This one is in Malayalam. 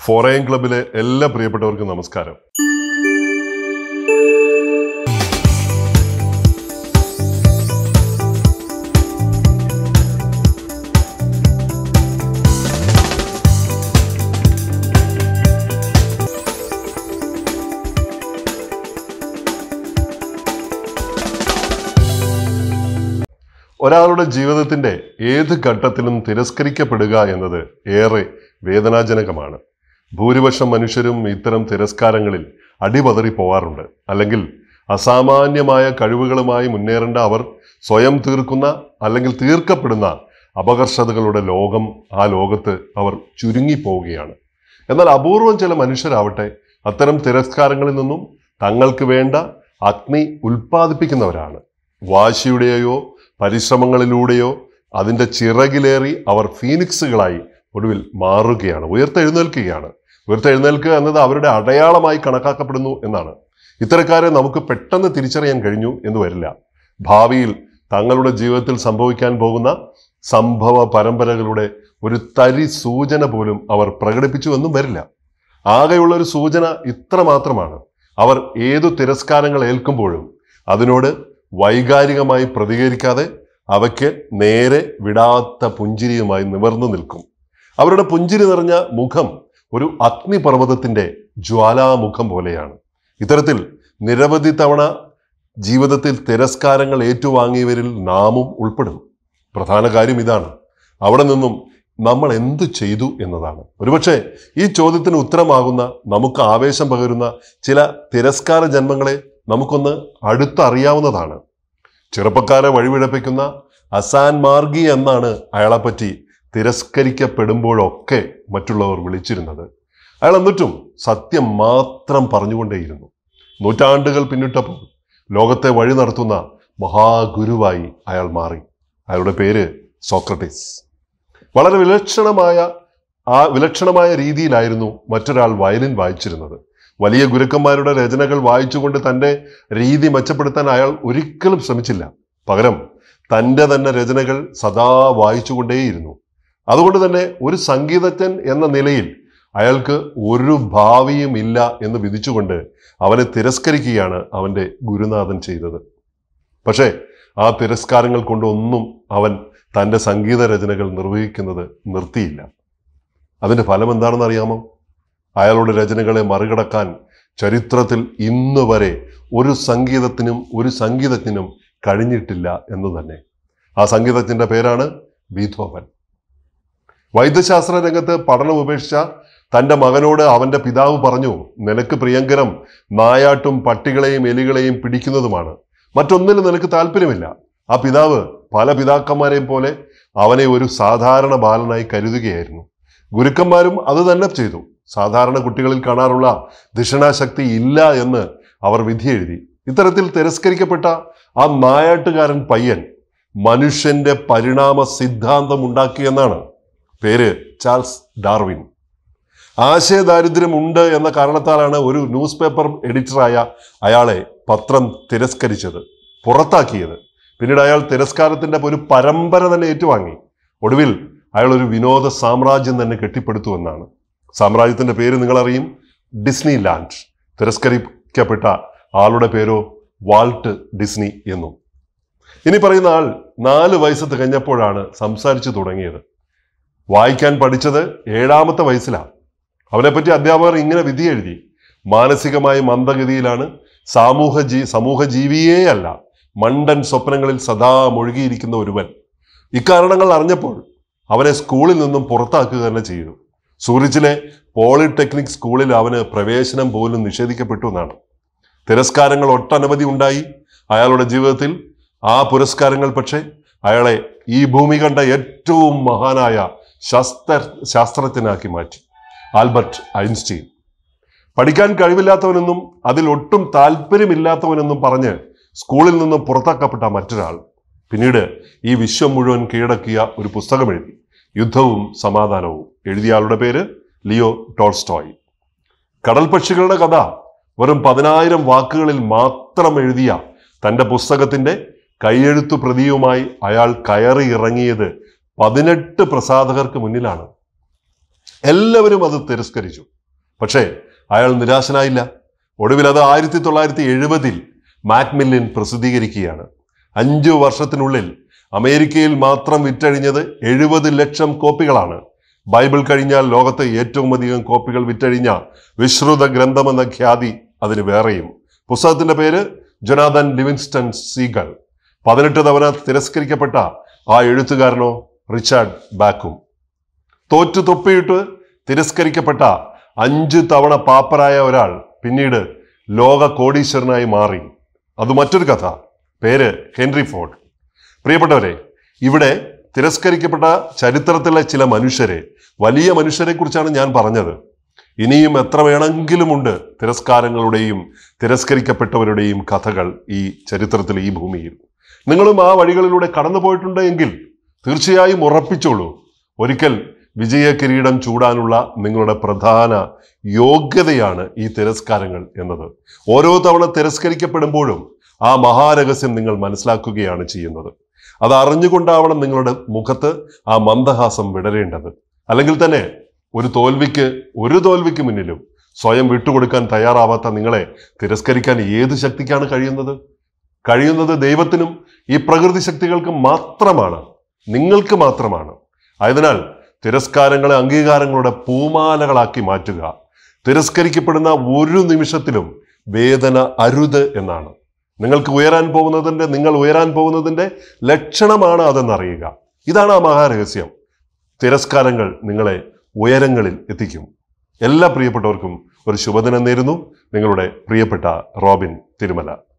ഫോറൈൻ ക്ലബിലെ എല്ലാ പ്രിയപ്പെട്ടവർക്കും നമസ്കാരം ഒരാളുടെ ജീവിതത്തിന്റെ ഏത് ഘട്ടത്തിലും തിരസ്കരിക്കപ്പെടുക എന്നത് ഏറെ വേദനാജനകമാണ് ഭൂരിപക്ഷം മനുഷ്യരും ഇത്തരം തിരസ്കാരങ്ങളിൽ അടിപതറി പോവാറുണ്ട് അല്ലെങ്കിൽ അസാമാന്യമായ കഴിവുകളുമായി മുന്നേറേണ്ട അവർ സ്വയം തീർക്കുന്ന അല്ലെങ്കിൽ തീർക്കപ്പെടുന്ന അപകർഷതകളുടെ ലോകം ആ ലോകത്ത് അവർ ചുരുങ്ങിപ്പോവുകയാണ് എന്നാൽ അപൂർവം ചില മനുഷ്യരാവട്ടെ അത്തരം തിരസ്കാരങ്ങളിൽ നിന്നും തങ്ങൾക്ക് വേണ്ട അഗ്നി ഉൽപ്പാദിപ്പിക്കുന്നവരാണ് വാശിയുടെയോ പരിശ്രമങ്ങളിലൂടെയോ അതിൻ്റെ ചിറകിലേറി അവർ ഫീനിക്സുകളായി ഒടുവിൽ മാറുകയാണ് ഉയർത്തെഴുന്നേൽക്കുകയാണ് ഉയർത്തെഴുന്നേൽക്കുക എന്നത് അവരുടെ അടയാളമായി കണക്കാക്കപ്പെടുന്നു എന്നാണ് ഇത്തരക്കാരെ നമുക്ക് പെട്ടെന്ന് തിരിച്ചറിയാൻ കഴിഞ്ഞു എന്ന് വരില്ല ഭാവിയിൽ തങ്ങളുടെ ജീവിതത്തിൽ സംഭവിക്കാൻ പോകുന്ന സംഭവ പരമ്പരകളുടെ ഒരു തരി സൂചന പോലും അവർ പ്രകടിപ്പിച്ചു എന്നും വരില്ല ആകെയുള്ള ഒരു സൂചന ഇത്ര മാത്രമാണ് അവർ ഏതു തിരസ്കാരങ്ങൾ ഏൽക്കുമ്പോഴും അതിനോട് വൈകാരികമായി പ്രതികരിക്കാതെ അവയ്ക്ക് നേരെ വിടാത്ത പുഞ്ചിരിയുമായി നിവർന്നു നിൽക്കും അവരുടെ പുഞ്ചിരി നിറഞ്ഞ മുഖം ഒരു അഗ്നിപർവ്വതത്തിന്റെ ജ്വാലാമുഖം പോലെയാണ് ഇത്തരത്തിൽ നിരവധി തവണ ജീവിതത്തിൽ തിരസ്കാരങ്ങൾ ഏറ്റുവാങ്ങിയവരിൽ നാമും ഉൾപ്പെടും പ്രധാന കാര്യം ഇതാണ് അവിടെ നിന്നും നമ്മൾ എന്തു ചെയ്തു എന്നതാണ് ഒരുപക്ഷെ ഈ ചോദ്യത്തിന് ഉത്തരമാകുന്ന നമുക്ക് ആവേശം പകരുന്ന ചില തിരസ്കാര ജന്മങ്ങളെ നമുക്കൊന്ന് അടുത്തറിയാവുന്നതാണ് ചെറുപ്പക്കാരെ വഴിവിഴപ്പിക്കുന്ന അസാൻ മാർഗി എന്നാണ് അയാളെപ്പറ്റി തിരസ്കരിക്കപ്പെടുമ്പോഴൊക്കെ മറ്റുള്ളവർ വിളിച്ചിരുന്നത് അയാൾ എന്നിട്ടും സത്യം മാത്രം പറഞ്ഞുകൊണ്ടേയിരുന്നു നൂറ്റാണ്ടുകൾ പിന്നിട്ടപ്പോൾ ലോകത്തെ വഴി നടത്തുന്ന മഹാഗുരുവായി അയാൾ മാറി അയാളുടെ പേര് സോക്രട്ടീസ് വളരെ വിലക്ഷണമായ ആ വിലക്ഷണമായ രീതിയിലായിരുന്നു മറ്റൊരാൾ വയലിൻ വായിച്ചിരുന്നത് വലിയ ഗുരുക്കന്മാരുടെ രചനകൾ വായിച്ചുകൊണ്ട് തൻ്റെ രീതി മെച്ചപ്പെടുത്താൻ അയാൾ ഒരിക്കലും ശ്രമിച്ചില്ല പകരം തൻ്റെ തന്നെ രചനകൾ സദാ വായിച്ചുകൊണ്ടേയിരുന്നു അതുകൊണ്ട് തന്നെ ഒരു സംഗീതജ്ഞൻ എന്ന നിലയിൽ അയാൾക്ക് ഒരു ഭാവിയും ഇല്ല എന്ന് വിധിച്ചുകൊണ്ട് അവനെ തിരസ്കരിക്കുകയാണ് അവൻ്റെ ഗുരുനാഥൻ ചെയ്തത് പക്ഷേ ആ തിരസ്കാരങ്ങൾ കൊണ്ടൊന്നും അവൻ തൻ്റെ സംഗീത രചനകൾ നിർവഹിക്കുന്നത് നിർത്തിയില്ല അതിൻ്റെ ഫലം എന്താണെന്ന് അറിയാമോ അയാളുടെ രചനകളെ മറികടക്കാൻ ചരിത്രത്തിൽ ഇന്ന് വരെ ഒരു സംഗീതത്തിനും ഒരു സംഗീതജ്ഞനും കഴിഞ്ഞിട്ടില്ല എന്ന് തന്നെ ആ സംഗീതജ്ഞന്റെ പേരാണ് ബീഥോവൻ വൈദ്യശാസ്ത്ര രംഗത്ത് പഠനം ഉപേക്ഷിച്ച തൻ്റെ മകനോട് അവൻ്റെ പിതാവ് പറഞ്ഞു നിനക്ക് പ്രിയങ്കരം നായാട്ടും പട്ടികളെയും എലികളെയും പിടിക്കുന്നതുമാണ് മറ്റൊന്നിലും നിനക്ക് താല്പര്യമില്ല ആ പിതാവ് പല പിതാക്കന്മാരെയും പോലെ അവനെ ഒരു സാധാരണ ബാലനായി കരുതുകയായിരുന്നു ഗുരുക്കന്മാരും അത് തന്നെ ചെയ്തു സാധാരണ കുട്ടികളിൽ കാണാറുള്ള ധിഷണാശക്തി ഇല്ല എന്ന് അവർ വിധി എഴുതി ഇത്തരത്തിൽ തിരസ്കരിക്കപ്പെട്ട ആ നായാട്ടുകാരൻ പയ്യൻ മനുഷ്യന്റെ പരിണാമ സിദ്ധാന്തം ഉണ്ടാക്കിയെന്നാണ് പേര് ചാൾസ് ഡാർവിൻ ആശയദാരിദ്ര്യം ഉണ്ട് എന്ന കാരണത്താലാണ് ഒരു ന്യൂസ് പേപ്പർ എഡിറ്ററായ അയാളെ പത്രം തിരസ്കരിച്ചത് പുറത്താക്കിയത് പിന്നീട് അയാൾ തിരസ്കാരത്തിന്റെ ഒരു പരമ്പര തന്നെ ഏറ്റുവാങ്ങി ഒടുവിൽ അയാൾ ഒരു വിനോദ സാമ്രാജ്യം തന്നെ കെട്ടിപ്പടുത്തു എന്നാണ് സാമ്രാജ്യത്തിന്റെ പേര് നിങ്ങൾ അറിയും ഡിസ്നി ലാൻഡ് തിരസ്കരിക്കപ്പെട്ട ആളുടെ പേരോ വാൾട്ട് ഡിസ്നി എന്നും ഇനി പറയുന്ന ആൾ നാല് വയസ്സ് തികഞ്ഞപ്പോഴാണ് സംസാരിച്ചു തുടങ്ങിയത് വായിക്കാൻ പഠിച്ചത് ഏഴാമത്തെ വയസ്സിലാണ് അവനെപ്പറ്റി അധ്യാപകർ ഇങ്ങനെ വിധി എഴുതി മാനസികമായി മന്ദഗതിയിലാണ് സാമൂഹ ജീ സമൂഹ ജീവിയേ അല്ല മണ്ടൻ സ്വപ്നങ്ങളിൽ സദാ മുഴുകിയിരിക്കുന്ന ഒരുവൻ ഇക്കാരണങ്ങൾ അറിഞ്ഞപ്പോൾ അവനെ സ്കൂളിൽ നിന്നും പുറത്താക്കുക തന്നെ ചെയ്തു സൂറിച്ചിലെ പോളിടെക്നിക് സ്കൂളിൽ അവന് പ്രവേശനം പോലും നിഷേധിക്കപ്പെട്ടു എന്നാണ് തിരസ്കാരങ്ങൾ ഒട്ടനവധി ഉണ്ടായി അയാളുടെ ജീവിതത്തിൽ ആ പുരസ്കാരങ്ങൾ പക്ഷേ അയാളെ ഈ ഭൂമി കണ്ട ഏറ്റവും മഹാനായ ശാസ്ത്ര ശാസ്ത്രജ്ഞനാക്കി മാറ്റി ആൽബർട്ട് ഐൻസ്റ്റീൻ പഠിക്കാൻ കഴിവില്ലാത്തവനെന്നും അതിൽ ഒട്ടും താല്പര്യമില്ലാത്തവനെന്നും പറഞ്ഞ് സ്കൂളിൽ നിന്നും പുറത്താക്കപ്പെട്ട മറ്റൊരാൾ പിന്നീട് ഈ വിശ്വം മുഴുവൻ കീഴടക്കിയ ഒരു പുസ്തകം എഴുതി യുദ്ധവും സമാധാനവും എഴുതിയ ആളുടെ പേര് ലിയോ ടോൾസ്റ്റോയ് കടൽ പക്ഷികളുടെ കഥ വെറും പതിനായിരം വാക്കുകളിൽ മാത്രം എഴുതിയ തന്റെ പുസ്തകത്തിന്റെ കൈയെഴുത്തു പ്രതിയുമായി അയാൾ കയറി ഇറങ്ങിയത് പതിനെട്ട് പ്രസാധകർക്ക് മുന്നിലാണ് എല്ലാവരും അത് തിരസ്കരിച്ചു പക്ഷേ അയാൾ നിരാശനായില്ല ഒടുവിൽ അത് ആയിരത്തി തൊള്ളായിരത്തി എഴുപതിൽ മാക്മില്യൻ പ്രസിദ്ധീകരിക്കുകയാണ് അഞ്ചു വർഷത്തിനുള്ളിൽ അമേരിക്കയിൽ മാത്രം വിറ്റഴിഞ്ഞത് എഴുപത് ലക്ഷം കോപ്പികളാണ് ബൈബിൾ കഴിഞ്ഞാൽ ലോകത്തെ ഏറ്റവും അധികം കോപ്പികൾ വിറ്റഴിഞ്ഞ വിശ്രുത ഗ്രന്ഥമെന്ന ഖ്യാതി അതിന് വേറെയും പുസ്തകത്തിന്റെ പേര് ജൊനാഥൻ ലിവിങ്സ്റ്റൺ സീഗൽ പതിനെട്ട് തവണ തിരസ്കരിക്കപ്പെട്ട ആ എഴുത്തുകാരനോ റിച്ചാർഡ് ബാക്കും തോറ്റു തൊപ്പിയിട്ട് തിരസ്കരിക്കപ്പെട്ട അഞ്ച് തവണ പാപ്പരായ ഒരാൾ പിന്നീട് ലോക കോടീശ്വരനായി മാറി അത് മറ്റൊരു കഥ പേര് ഹെൻറി ഫോർഡ് പ്രിയപ്പെട്ടവരെ ഇവിടെ തിരസ്കരിക്കപ്പെട്ട ചരിത്രത്തിലെ ചില മനുഷ്യരെ വലിയ മനുഷ്യരെ കുറിച്ചാണ് ഞാൻ പറഞ്ഞത് ഇനിയും എത്ര വേണമെങ്കിലുമുണ്ട് തിരസ്കാരങ്ങളുടെയും തിരസ്കരിക്കപ്പെട്ടവരുടെയും കഥകൾ ഈ ചരിത്രത്തിൽ ഈ ഭൂമിയിൽ നിങ്ങളും ആ വഴികളിലൂടെ കടന്നു പോയിട്ടുണ്ട് എങ്കിൽ തീർച്ചയായും ഉറപ്പിച്ചോളൂ ഒരിക്കൽ വിജയ കിരീടം ചൂടാനുള്ള നിങ്ങളുടെ പ്രധാന യോഗ്യതയാണ് ഈ തിരസ്കാരങ്ങൾ എന്നത് ഓരോ തവണ തിരസ്കരിക്കപ്പെടുമ്പോഴും ആ മഹാരഹസ്യം നിങ്ങൾ മനസ്സിലാക്കുകയാണ് ചെയ്യുന്നത് അത് അറിഞ്ഞുകൊണ്ടാവണം നിങ്ങളുടെ മുഖത്ത് ആ മന്ദഹാസം വിടരേണ്ടത് അല്ലെങ്കിൽ തന്നെ ഒരു തോൽവിക്ക് ഒരു തോൽവിക്ക് മുന്നിലും സ്വയം വിട്ടുകൊടുക്കാൻ തയ്യാറാവാത്ത നിങ്ങളെ തിരസ്കരിക്കാൻ ഏത് ശക്തിക്കാണ് കഴിയുന്നത് കഴിയുന്നത് ദൈവത്തിനും ഈ പ്രകൃതി ശക്തികൾക്കും മാത്രമാണ് നിങ്ങൾക്ക് മാത്രമാണ് ആയതിനാൽ തിരസ്കാരങ്ങളെ അംഗീകാരങ്ങളുടെ പൂമാലകളാക്കി മാറ്റുക തിരസ്കരിക്കപ്പെടുന്ന ഒരു നിമിഷത്തിലും വേദന അരുത് എന്നാണ് നിങ്ങൾക്ക് ഉയരാൻ പോകുന്നതിൻ്റെ നിങ്ങൾ ഉയരാൻ പോകുന്നതിൻ്റെ ലക്ഷണമാണ് അതെന്നറിയുക ഇതാണ് ആ മഹാരഹസ്യം തിരസ്കാരങ്ങൾ നിങ്ങളെ ഉയരങ്ങളിൽ എത്തിക്കും എല്ലാ പ്രിയപ്പെട്ടവർക്കും ഒരു ശുഭദിനം നേരുന്നു നിങ്ങളുടെ പ്രിയപ്പെട്ട റോബിൻ തിരുമല